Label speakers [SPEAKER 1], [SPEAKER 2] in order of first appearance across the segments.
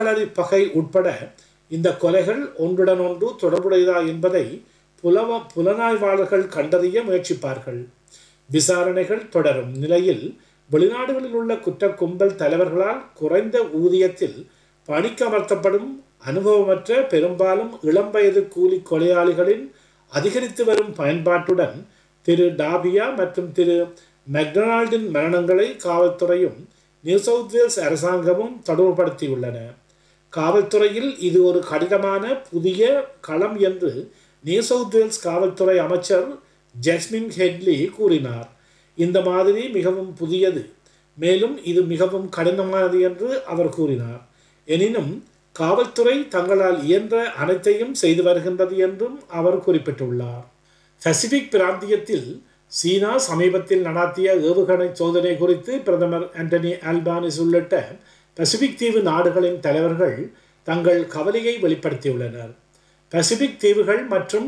[SPEAKER 1] களரி பகை உட்பட இந்த கொலைகள் ஒன்றுடன் ஒன்று தொடர்புடையதா என்பதை புலவ புலனாய்வாளர்கள் கண்டறிய முயற்சிப்பார்கள் விசாரணைகள் தொடரும் நிலையில் வெளிநாடுகளில் உள்ள குற்ற கும்பல் தலைவர்களால் குறைந்த ஊதியத்தில் பணிக்கமர்த்தப்படும் அனுபவமற்ற பெரும்பாலும் இளம் வயது கூலி கொலையாளிகளின் அதிகரித்து வரும் பயன்பாட்டுடன் திரு டாபியா மற்றும் திரு மெக்டொனால்டின் மரணங்களை காவல்துறையும் நியூ சவுத் வேல்ஸ் அரசாங்கமும் தொடர்புபடுத்தியுள்ளன காவல்துறையில் இது ஒரு கடினமான புதிய களம் என்று நியூ சவுத் வேல்ஸ் காவல்துறை அமைச்சர் ஜஸ்மின் ஹெட்லி கூறினார் இந்த மாதிரி மிகவும் புதியது மேலும் இது மிகவும் கடினமானது என்று அவர் கூறினார் எனினும் காவல்துறை தங்களால் இயன்ற அனைத்தையும் செய்து வருகின்றது என்றும் அவர் குறிப்பிட்டுள்ளார் பசிபிக் பிராந்தியத்தில் சீனா சமீபத்தில் நடாத்திய ஏவுகணை சோதனை குறித்து பிரதமர் ஆண்டனி ஆல்பானிஸ் உள்ளிட்ட பசிபிக் தீவு நாடுகளின் தலைவர்கள் தங்கள் கவலையை வெளிப்படுத்தியுள்ளனர் பசிபிக் தீவுகள் மற்றும்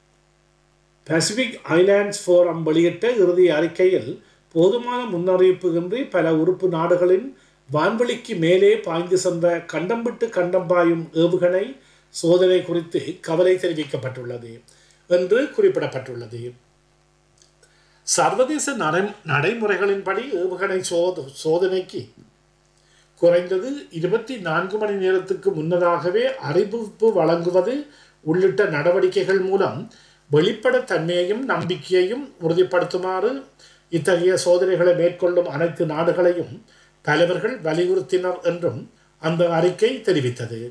[SPEAKER 1] பசிபிக் ஐலாண்ட்ஸ் ஃபோரம் வெளியிட்ட இறுதி அறிக்கையில் போதுமான முன்னறிவிப்புகின்றி பல உறுப்பு நாடுகளின் வான்வெளிக்கு மேலே பாய்ந்து சென்ற கண்டம் விட்டு கண்டம் பாயும் ஏவுகணை சோதனை குறித்து கவலை தெரிவிக்கப்பட்டுள்ளது என்று குறிப்பிடப்பட்டுள்ளது சர்வதேச நடை நடைமுறைகளின்படி ஏவுகணை சோத சோதனைக்கு குறைந்தது இருபத்தி நான்கு மணி நேரத்துக்கு முன்னதாகவே அறிவிப்பு வழங்குவது உள்ளிட்ட நடவடிக்கைகள் மூலம் வெளிப்படைத்தன்மையையும் நம்பிக்கையையும் உறுதிப்படுத்துமாறு இத்தகைய சோதனைகளை மேற்கொள்ளும் அனைத்து நாடுகளையும் தலைவர்கள் வலியுறுத்தினர் என்றும் அந்த அறிக்கை தெரிவித்தது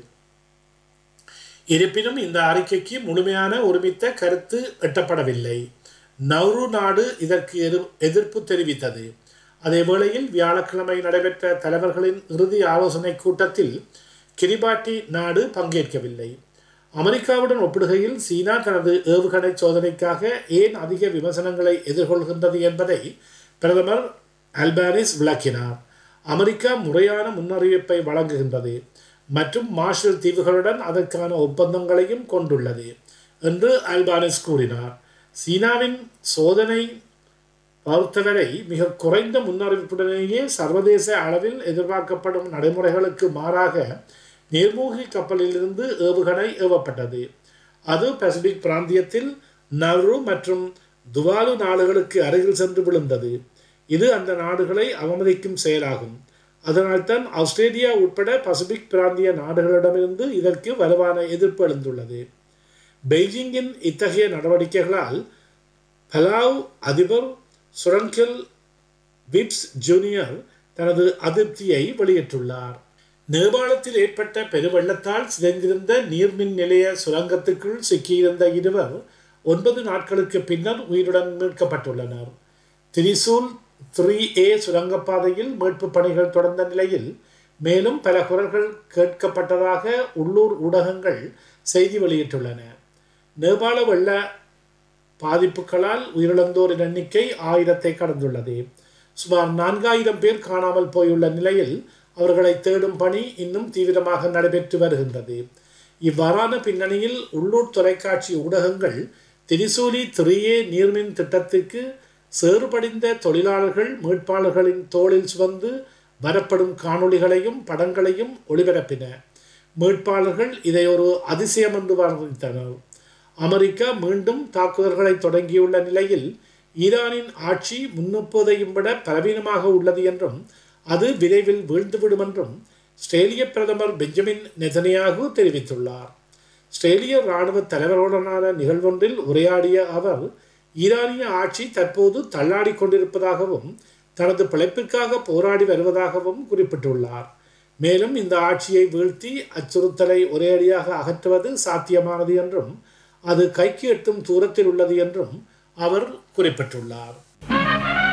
[SPEAKER 1] இருப்பினும் இந்த அறிக்கைக்கு முழுமையான ஒருமித்த கருத்து எட்டப்படவில்லை நவ்ரு நாடு இதற்கு எதிர் எதிர்ப்பு தெரிவித்தது அதே வேளையில் வியாழக்கிழமை நடைபெற்ற தலைவர்களின் இறுதி ஆலோசனை கூட்டத்தில் கிரிபாட்டி நாடு பங்கேற்கவில்லை அமெரிக்காவுடன் ஒப்பிடுகையில் சீனா தனது ஏவுகணை சோதனைக்காக ஏன் அதிக விமர்சனங்களை எதிர்கொள்கின்றது என்பதை பிரதமர் அல்பானிஸ் விளக்கினார் அமெரிக்கா முறையான முன்னறிவிப்பை வழங்குகின்றது மற்றும் மார்ஷல் தீவுகளுடன் அதற்கான ஒப்பந்தங்களையும் கொண்டுள்ளது என்று அல்பானிஸ் கூறினார் சீனாவின் சோதனை பொறுத்தவரை மிக குறைந்த முன்னறிவிப்புடனேயே சர்வதேச அளவில் எதிர்பார்க்கப்படும் நடைமுறைகளுக்கு மாறாக நீர்மூழ்கி கப்பலிலிருந்து ஏவுகணை ஏவப்பட்டது அது பசிபிக் பிராந்தியத்தில் நவ்ரு மற்றும் துவாலு நாடுகளுக்கு அருகில் சென்று விழுந்தது இது அந்த நாடுகளை அவமதிக்கும் செயலாகும் அதனால்தான் ஆஸ்திரேலியா உட்பட பசிபிக் பிராந்திய நாடுகளிடமிருந்து இதற்கு வலுவான எதிர்ப்பு எழுந்துள்ளது பெய்ஜிங்கின் இத்தகைய நடவடிக்கைகளால் பலாவ் அதிபர் சுரங்கல் விப்ஸ் ஜூனியர் தனது அதிருப்தியை வெளியிட்டுள்ளார் நேபாளத்தில் ஏற்பட்ட பெருவெள்ளத்தால் சிதைந்திருந்த நீர்மின் நிலைய சுரங்கத்துக்குள் சிக்கியிருந்த இருவர் ஒன்பது நாட்களுக்கு பின்னர் உயிருடன் மீட்கப்பட்டுள்ளனர் திரிசூல் த்ரீ ஏ சுரங்கப்பாதையில் மீட்பு பணிகள் தொடர்ந்த நிலையில் மேலும் பல குரல்கள் கேட்கப்பட்டதாக உள்ளூர் ஊடகங்கள் செய்தி வெளியிட்டுள்ளன நேபாள வெள்ள பாதிப்புகளால் உயிரிழந்தோரின் எண்ணிக்கை ஆயிரத்தை கடந்துள்ளது சுமார் நான்காயிரம் பேர் காணாமல் போயுள்ள நிலையில் அவர்களை தேடும் பணி இன்னும் தீவிரமாக நடைபெற்று வருகின்றது இவ்வாறான பின்னணியில் உள்ளூர் தொலைக்காட்சி ஊடகங்கள் திரிசூலி திரியே நீர்மின் திட்டத்திற்கு சேறுபடிந்த தொழிலாளர்கள் மீட்பாளர்களின் தோளில் சுமந்து வரப்படும் காணொளிகளையும் படங்களையும் ஒளிபரப்பின மீட்பாளர்கள் இதை ஒரு அதிசயம் என்று வர்ணித்தனர் அமெரிக்கா மீண்டும் தாக்குதல்களை தொடங்கியுள்ள நிலையில் ஈரானின் ஆட்சி முன்னெப்போதையும் விட பலவீனமாக உள்ளது என்றும் அது விரைவில் வீழ்ந்துவிடும் என்றும் ஸ்ட்ரேலிய பிரதமர் பெஞ்சமின் நெதனியாகு தெரிவித்துள்ளார் ஸ்ட்ரேலிய இராணுவ தலைவருடனான நிகழ்வொன்றில் உரையாடிய அவர் ஈரானிய ஆட்சி தற்போது தள்ளாடி கொண்டிருப்பதாகவும் தனது பிழைப்பிற்காக போராடி வருவதாகவும் குறிப்பிட்டுள்ளார் மேலும் இந்த ஆட்சியை வீழ்த்தி அச்சுறுத்தலை ஒரேடியாக அகற்றுவது சாத்தியமானது என்றும் அது கைக்கு எட்டும் தூரத்தில் உள்ளது என்றும் அவர் குறிப்பிட்டுள்ளார்